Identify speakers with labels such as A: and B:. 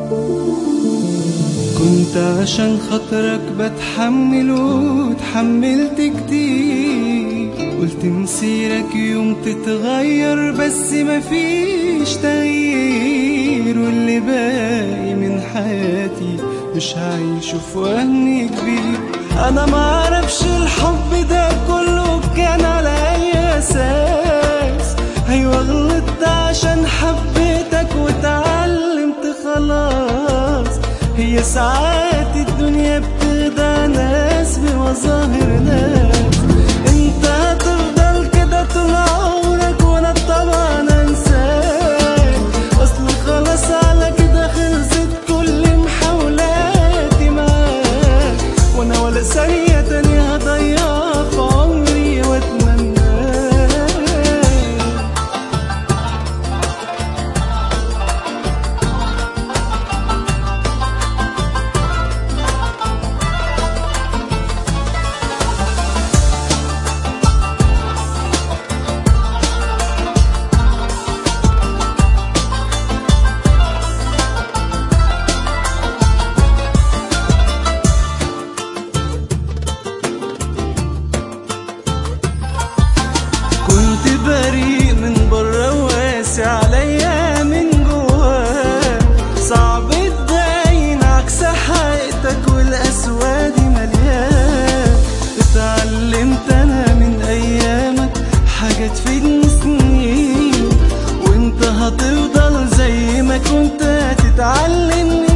A: كنت عشان خاطرك بتحمل وتحملت كتير قلت مسيرك يوم تتغير بس مفيش تغيير واللي باقي من حياتي مش هعيشه في وهن كبير انا معرفش الحب ده كله كان على اي اساس ايوه غلطت عشان حبيتك واتعلمت خلاص هي ساعات الدنيا بتخدع ناس بمظاهر ناس انت هتفضل كده طول عمرك وانا طبعا انساك اصل خلاص على كده خلصت كل محاولاتي معاك وانا ولا ثانية تانية هضيعها في عمري واتمناك كنت بريء من بره واسع عليا من جواه صعب تبين عكس حقيقتك والاسواد مليان اتعلمت انا من ايامك حاجة تفيدني سنين وانت هتفضل زي ما كنت هتتعلمني